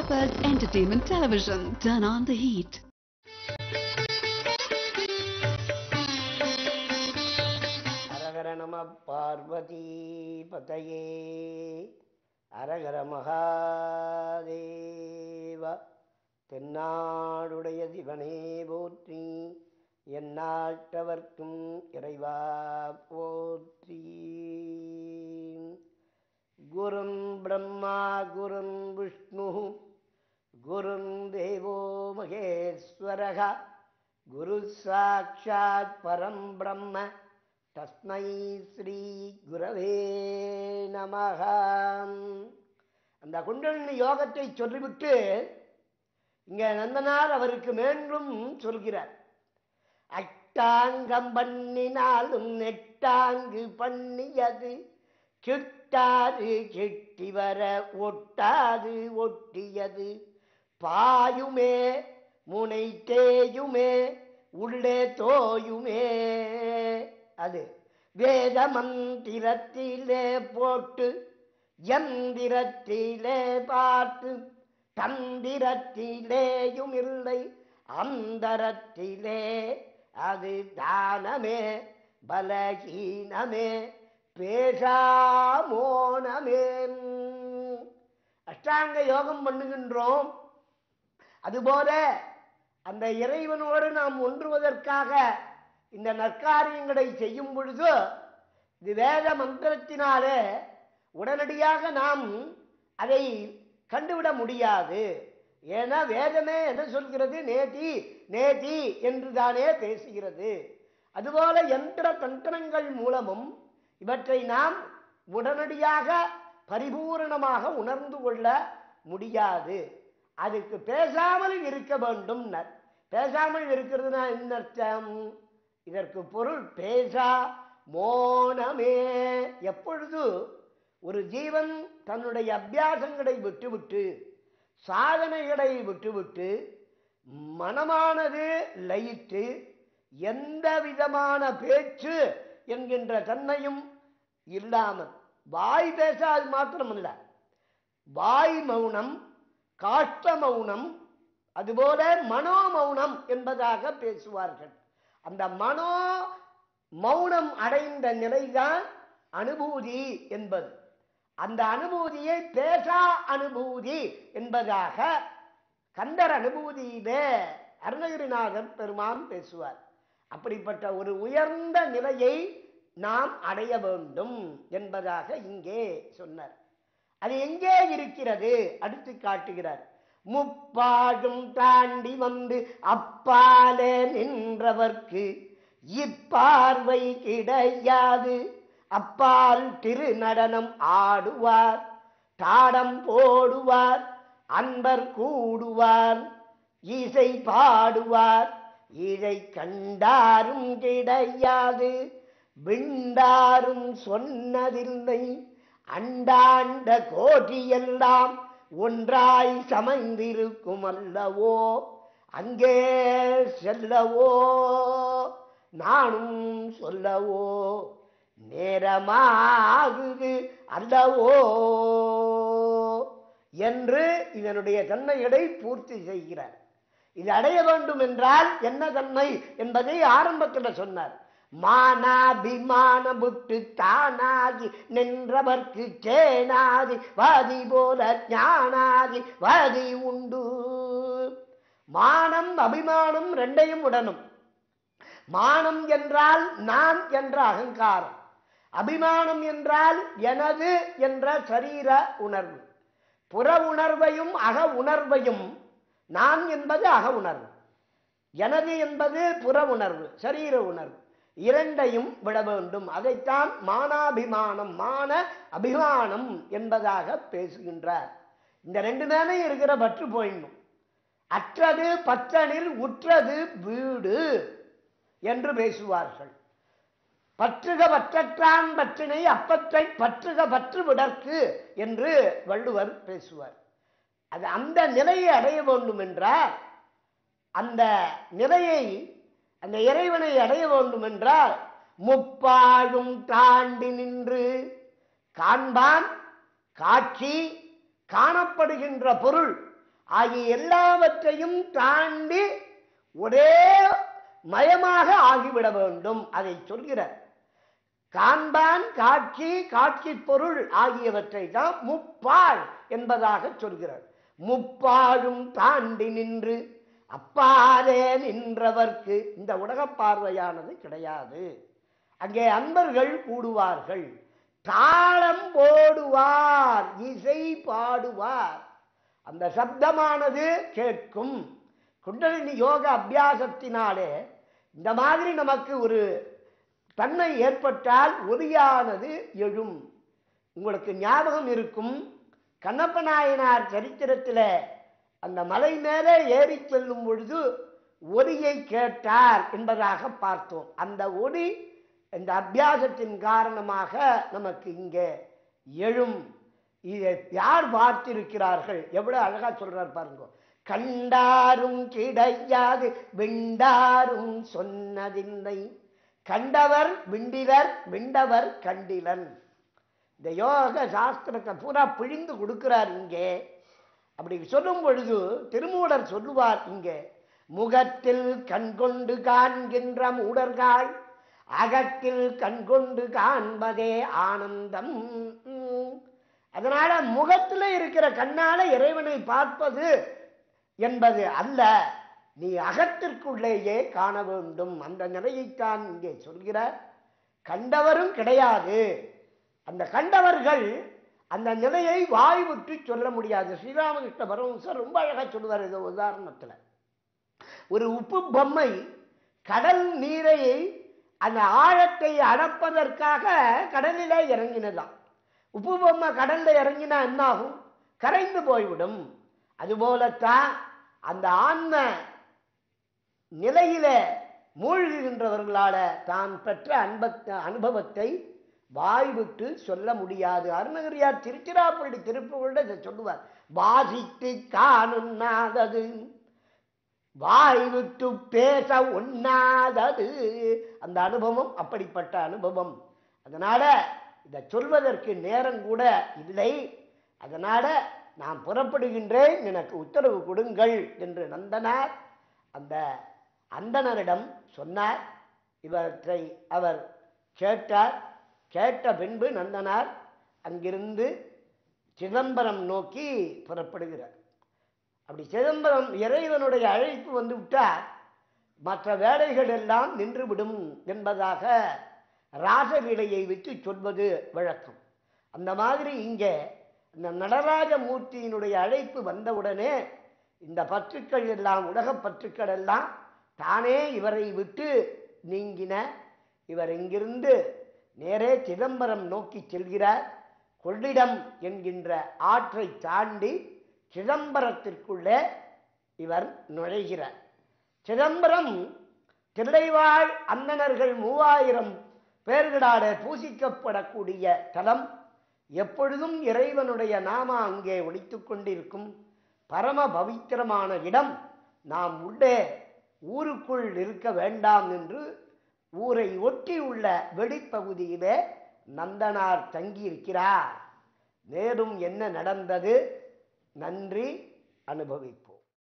Peppers Entertainment Television. Turn on the heat. அரகர நம பார்வதி பதையே அரகர மகாதேவ தென்னாடுடைய சிவனே போற்றி எந்நாட்டவர்க்கும் இறைவா போற்றி குரும் பிரம்மா குரும் விஷ்ணு குரும் தேவோ மகேஸ்வரக குரு சாட்சாத் பரம் பிரம்ம தஸ்மை ஸ்ரீ குரவே நமக அந்த குண்டலினி யோகத்தை சொல்லிவிட்டு இங்க நந்தனார் அவருக்கு மீண்டும் சொல்கிறார் அட்டாங்கம் பண்ணினாலும் நெட்டாங்கு பண்ணியது கிட்டாது கிட்டி வர ஒட்டாது ஒட்டியது பாயுமே முனை தேயுமே உள்ளே தோயுமே அது வேத மந்திரத்திலே போட்டு யந்திரத்திலே பார்த்து தந்திரத்திலேயும் இல்லை அந்தரத்திலே அது தானமே பலகீனமே பேசாமோனமே அஷ்டாங்க யோகம் பண்ணுகின்றோம் அதுபோல அந்த இறைவனோடு நாம் ஒன்றுவதற்காக இந்த நற்காரியங்களை செய்யும் பொழுது இது வேத மந்திரத்தினாலே உடனடியாக நாம் அதை கண்டுவிட முடியாது ஏன்னா வேதமே என்ன சொல்கிறது நேதி நேதி என்று தானே பேசுகிறது அதுபோல யந்திர தந்திரங்கள் மூலமும் இவற்றை நாம் உடனடியாக பரிபூரணமாக உணர்ந்து கொள்ள முடியாது அதுக்கு பேசாமல் இருக்க வேண்டும் ந- பேசாமல் இருக்கிறதுனா என்ன அர்த்தம் இதற்கு பொருள் பேசா மோனமே எப்பொழுது ஒரு ஜீவன் தன்னுடைய அபியாசங்களை விட்டுவிட்டு சாதனைகளை விட்டுவிட்டு மனமானது லயித்து எந்த விதமான பேச்சு என்கின்ற தன்மையும் இல்லாமல் வாய் பேசாது மாத்திரமல்ல வாய் மௌனம் காஷ்ட மௌனம் அதுபோல மனோ மௌனம் என்பதாக பேசுவார்கள் அந்த மனோ மௌனம் அடைந்த நிலைதான் அனுபூதி என்பது அந்த அனுபூதியை பேசா அனுபூதி என்பதாக கந்தர் அனுபூதியிலே அருணகிரிநாதர் பெருமான் பேசுவார் அப்படிப்பட்ட ஒரு உயர்ந்த நிலையை நாம் அடைய வேண்டும் என்பதாக இங்கே சொன்னார் அது எங்கே இருக்கிறது அடுத்து காட்டுகிறார் முப்பாடும் தாண்டி வந்து அப்பாலே நின்றவர்க்கு இப்பார்வை கிடையாது அப்பால் திருநடனம் ஆடுவார் தாடம் போடுவார் அன்பர் கூடுவார் இசை பாடுவார் இதை கண்டாரும் கிடையாது விண்டாரும் சொன்னதில்லை அண்டாண்ட கோட்டியெல்லாம் ஒன்றாய் சமைந்திருக்கும் அல்லவோ அங்கே செல்லவோ நானும் சொல்லவோ நேரமாகுது அல்லவோ என்று இதனுடைய தன்மைகளை பூர்த்தி செய்கிறார் இது அடைய வேண்டும் என்றால் என்ன தன்மை என்பதை ஆரம்பத்தில் சொன்னார் மானாபிமான புட்டு தானாகி நின்றவர்க்கு சேனாதி வாதி போல ஞானாதி வாதி உண்டு மானம் அபிமானம் ரெண்டையும் உடனும் மானம் என்றால் நான் என்ற அகங்காரம் அபிமானம் என்றால் எனது என்ற சரீர உணர்வு புற உணர்வையும் அக உணர்வையும் நான் என்பது அக உணர்வு எனது என்பது புற உணர்வு சரீர உணர்வு இரண்டையும் விட வேண்டும் அதைத்தான் மானாபிமானம் மான அபிமானம் என்பதாக பேசுகின்றார் இந்த ரெண்டு மேலே இருக்கிற பற்று போயிடணும் அற்றது பற்றனில் உற்றது வீடு என்று பேசுவார்கள் பற்றுக பற்றற்றான் பற்றினை அப்பற்றை பற்றுக பற்று விடற்கு என்று வள்ளுவர் பேசுவார் அது அந்த நிலையை அடைய வேண்டும் என்றால் அந்த நிலையை அந்த இறைவனை அடைய வேண்டும் என்றால் முப்பாழும் தாண்டி நின்று காண்பான் காட்சி காணப்படுகின்ற பொருள் ஆகிய எல்லாவற்றையும் தாண்டி ஒரே மயமாக ஆகிவிட வேண்டும் அதை சொல்கிறார் காண்பான் காட்சி காட்சி பொருள் ஆகியவற்றை தான் முப்பால் என்பதாக சொல்கிறார் முப்பாழும் தாண்டி நின்று அப்பாலே நின்றவர்க்கு இந்த உலகப் பார்வையானது கிடையாது அங்கே அன்பர்கள் கூடுவார்கள் தாளம் போடுவார் இசை பாடுவார் அந்த சப்தமானது கேட்கும் குண்டலினி யோக அபியாசத்தினாலே இந்த மாதிரி நமக்கு ஒரு தன்மை ஏற்பட்டால் ஒலியானது எழும் உங்களுக்கு ஞாபகம் இருக்கும் கண்ணப்ப நாயனார் சரித்திரத்தில் அந்த மலை மேலே ஏறி செல்லும் பொழுது ஒலியை கேட்டார் என்பதாக பார்த்தோம் அந்த ஒலி இந்த அபியாசத்தின் காரணமாக நமக்கு இங்கே எழும் இதை யார் பார்த்திருக்கிறார்கள் எவ்வளவு அழகா சொல்றார் பாருங்க கண்டாரும் கிடையாது விண்டாரும் சொன்னதில்லை கண்டவர் விண்டிலர் விண்டவர் கண்டிலன் இந்த யோக சாஸ்திரத்தை பூரா பிழிந்து கொடுக்கிறார் இங்கே அப்படி சொல்லும் பொழுது திருமூலர் சொல்லுவார் இங்கே முகத்தில் கண்கொண்டு காண்கின்ற மூடர்கள் அகத்தில் கண்கொண்டு காண்பதே ஆனந்தம் உம். அதனால முகத்துல இருக்கிற கண்ணால இறைவனை பார்ப்பது என்பது அல்ல நீ அகத்திற்குள்ளேயே காண வேண்டும் அந்த நிலையைத்தான் இங்கே சொல்கிறார் கண்டவரும் கிடையாது அந்த கண்டவர்கள் அந்த நிலையை வாய் விட்டு சொல்ல முடியாது ஸ்ரீராமகிருஷ்ண பரமஹம்சர் ரொம்ப அழகா சொல்லுவார் இது உதாரணத்துல ஒரு உப்பு பொம்மை கடல் நீரை அந்த ஆழத்தை அளப்பதற்காக கடலிலே இறங்கினதாம் உப்பு பொம்மை கடல்ல இறங்கினா என்ன ஆகும் கரைந்து போய்விடும் அதுபோலத்தான் அந்த ஆன்ம நிலையில மூழ்குகின்றவர்களால தான் பெற்ற அன்பத்த அனுபவத்தை வாய் விட்டு சொல்ல முடியாது அருணகிரியார் திருச்சிராப்பள்ளி திருப்புகழ்ல இதை சொல்லுவார் வாசித்து காணுண்ணாதது வாய் விட்டு பேச உண்ணாதது அந்த அனுபவம் அப்படிப்பட்ட அனுபவம் அதனால இதை சொல்வதற்கு நேரம் கூட இல்லை அதனால நான் புறப்படுகின்றேன் எனக்கு உத்தரவு கொடுங்கள் என்று நந்தனார் அந்த அந்தணரிடம் சொன்னார் இவற்றை அவர் கேட்டார் கேட்ட பின்பு நந்தனார் அங்கிருந்து சிதம்பரம் நோக்கி புறப்படுகிறார் அப்படி சிதம்பரம் இறைவனுடைய அழைப்பு வந்து விட்டால் மற்ற வேலைகள் எல்லாம் நின்றுவிடும் என்பதாக ராசலீலையை விட்டு சொல்வது வழக்கம் அந்த மாதிரி இங்கே இந்த நடராஜ மூர்த்தியினுடைய அழைப்பு வந்தவுடனே இந்த பற்றுக்கள் எல்லாம் உலகப் பற்றுக்கள் எல்லாம் தானே இவரை விட்டு நீங்கின இவர் இங்கிருந்து நேரே சிதம்பரம் நோக்கி செல்கிறார் கொள்ளிடம் என்கின்ற ஆற்றை தாண்டி சிதம்பரத்திற்குள்ளே இவர் நுழைகிறார் சிதம்பரம் தில்லைவாழ் அந்தணர்கள் மூவாயிரம் பேர்களால பூசிக்கப்படக்கூடிய தலம் எப்பொழுதும் இறைவனுடைய நாம அங்கே ஒலித்துக் கொண்டிருக்கும் பரம பவித்திரமான இடம் நாம் உள்ளே ஊருக்குள் இருக்க வேண்டாம் என்று ஊரை ஒட்டி உள்ள வெளிப்பகுதியிலே நந்தனார் தங்கியிருக்கிறார் மேலும் என்ன நடந்தது நன்றி அனுபவிப்போம்